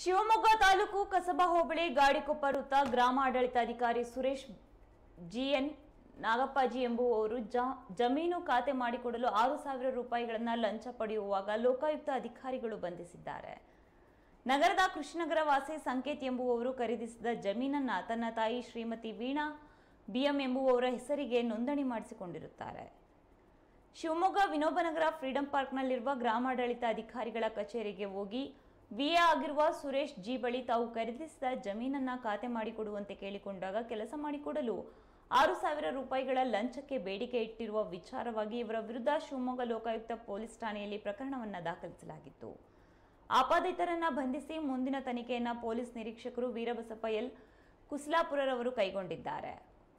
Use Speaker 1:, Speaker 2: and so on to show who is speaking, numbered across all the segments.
Speaker 1: ಶಿವಮೊಗ್ಗ ತಾಲೂಕು ಕಸಬಾ ಹೋಬಳಿ ಗಾಡಿಕೊಪ್ಪ ವೃತ್ತ ಗ್ರಾಮಾಡಳಿತಾಧಿಕಾರಿ ಸುರೇಶ್ ಜಿಎನ್ ನಾಗಪ್ಪಾಜಿ ಎಂಬುವವರು ಜ- ಜಮೀನು ಖಾತೆ ಮಾಡಿಕೊಡಲು ಆರು ಸಾವಿರ ರೂಪಾಯಿಗಳನ್ನು ಲಂಚ ಪಡೆಯುವಾಗ ಲೋಕಾಯುಕ್ತ ಅಧಿಕಾರಿಗಳು ಬಂಧಿಸಿದ್ದಾರೆ ನಗರದ ಕೃಷ್ಣನಗರ ವಾಸಿ ಸಂಕೇತ್ ಎಂಬುವವರು ಖರೀದಿಸಿದ ಜಮೀನನ್ನ ತನ್ನ ತಾಯಿ ಶ್ರೀಮತಿ ವೀಣಾ ಬಿಎಂ ಎಂಬುವವರ ಹೆಸರಿಗೆ ನೋಂದಣಿ ಮಾಡಿಸಿಕೊಂಡಿರುತ್ತಾರೆ ಶಿವಮೊಗ್ಗ ವಿನೋಬನಗರ ಫ್ರೀಡಂ ಪಾರ್ಕ್ನಲ್ಲಿರುವ ಗ್ರಾಮಾಡಳಿತ ಅಧಿಕಾರಿಗಳ ಕಚೇರಿಗೆ ಹೋಗಿ ವಿಎ ಆಗಿರುವ ಸುರೇಶ್ ಜಿ ಬಳಿ ತಾವು ಖರೀದಿಸಿದ ಜಮೀನನ್ನ ಖಾತೆ ಮಾಡಿಕೊಡುವಂತೆ ಕೇಳಿಕೊಂಡಾಗ ಕೆಲಸ ಮಾಡಿಕೊಡಲು ಆರು ಸಾವಿರ ರೂಪಾಯಿಗಳ ಲಂಚಕ್ಕೆ ಬೇಡಿಕೆ ಇಟ್ಟಿರುವ ವಿಚಾರವಾಗಿ ಇವರ ವಿರುದ್ಧ ಶಿವಮೊಗ್ಗ ಲೋಕಾಯುಕ್ತ ಪೊಲೀಸ್ ಠಾಣೆಯಲ್ಲಿ ಪ್ರಕರಣವನ್ನ ದಾಖಲಿಸಲಾಗಿತ್ತು ಆಪಾದಿತರನ್ನ ಬಂಧಿಸಿ ಮುಂದಿನ ತನಿಖೆಯನ್ನ ಪೊಲೀಸ್ ನಿರೀಕ್ಷಕರು ವೀರಬಸಪ್ಪ ಎಲ್ ಕುಸ್ಲಾಪುರರವರು ಕೈಗೊಂಡಿದ್ದಾರೆ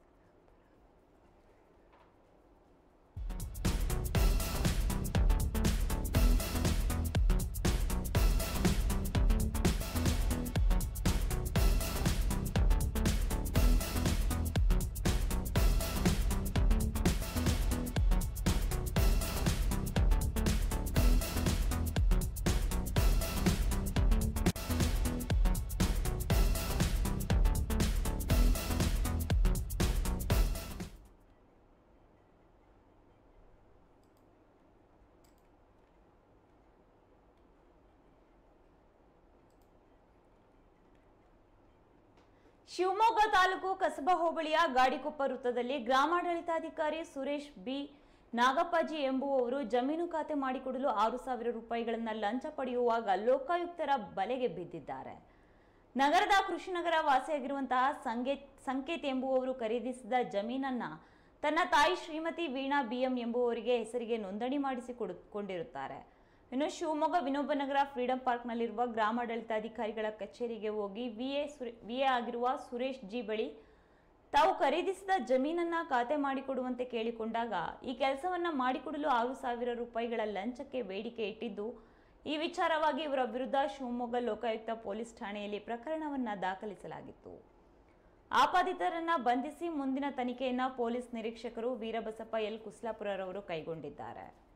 Speaker 1: ಶಿವಮೊಗ್ಗ ತಾಲೂಕು ಕಸಬಾ ಹೋಬಳಿಯ ಗಾಡಿಕೊಪ್ಪ ವೃತ್ತದಲ್ಲಿ ಗ್ರಾಮಾಡಳಿತಾಧಿಕಾರಿ ಸುರೇಶ್ ಬಿ ನಾಗಪ್ಪಾಜಿ ಎಂಬುವವರು ಜಮೀನು ಖಾತೆ ಮಾಡಿಕೊಡಲು ಆರು ಸಾವಿರ ರೂಪಾಯಿಗಳನ್ನು ಲಂಚ ಪಡೆಯುವಾಗ ಲೋಕಾಯುಕ್ತರ ಬಲೆಗೆ ಬಿದ್ದಿದ್ದಾರೆ ನಗರದ ಕೃಷಿನಗರ ವಾಸಿಯಾಗಿರುವಂತಹ ಸಂಗೇತ್ ಸಂಕೇತ್ ಎಂಬುವವರು ಖರೀದಿಸಿದ ಜಮೀನನ್ನ ತನ್ನ ತಾಯಿ ಶ್ರೀಮತಿ ವೀಣಾ ಬಿಎಂ ಎಂಬುವವರಿಗೆ ಹೆಸರಿಗೆ ನೋಂದಣಿ ಮಾಡಿಸಿ ಕೊಂಡಿರುತ್ತಾರೆ ಇನ್ನು ಶಿವಮೊಗ್ಗ ವಿನೋಬನಗರ ಫ್ರೀಡಂ ಪಾರ್ಕ್ನಲ್ಲಿರುವ ಗ್ರಾಮಾಡಳಿತಾಧಿಕಾರಿಗಳ ಕಚೇರಿಗೆ ಹೋಗಿ ವಿಎ ವಿಎ ಆಗಿರುವ ಸುರೇಶ್ ಜಿ ಬಳಿ ತಾವು ಖರೀದಿಸಿದ ಜಮೀನನ್ನ ಖಾತೆ ಮಾಡಿಕೊಡುವಂತೆ ಕೇಳಿಕೊಂಡಾಗ ಈ ಕೆಲಸವನ್ನ ಮಾಡಿಕೊಡಲು ಆರು ಸಾವಿರ ರೂಪಾಯಿಗಳ ಲಂಚಕ್ಕೆ ಬೇಡಿಕೆ ಇಟ್ಟಿದ್ದು ಈ ವಿಚಾರವಾಗಿ ಇವರ ವಿರುದ್ಧ ಶಿವಮೊಗ್ಗ ಲೋಕಾಯುಕ್ತ ಪೊಲೀಸ್ ಠಾಣೆಯಲ್ಲಿ ಪ್ರಕರಣವನ್ನ ದಾಖಲಿಸಲಾಗಿತ್ತು ಆಪಾದಿತರನ್ನ ಬಂಧಿಸಿ ಮುಂದಿನ ತನಿಖೆಯನ್ನ ಪೊಲೀಸ್ ನಿರೀಕ್ಷಕರು ವೀರಬಸಪ್ಪ ಎಲ್ ಕುಸ್ಲಾಪುರರವರು ಕೈಗೊಂಡಿದ್ದಾರೆ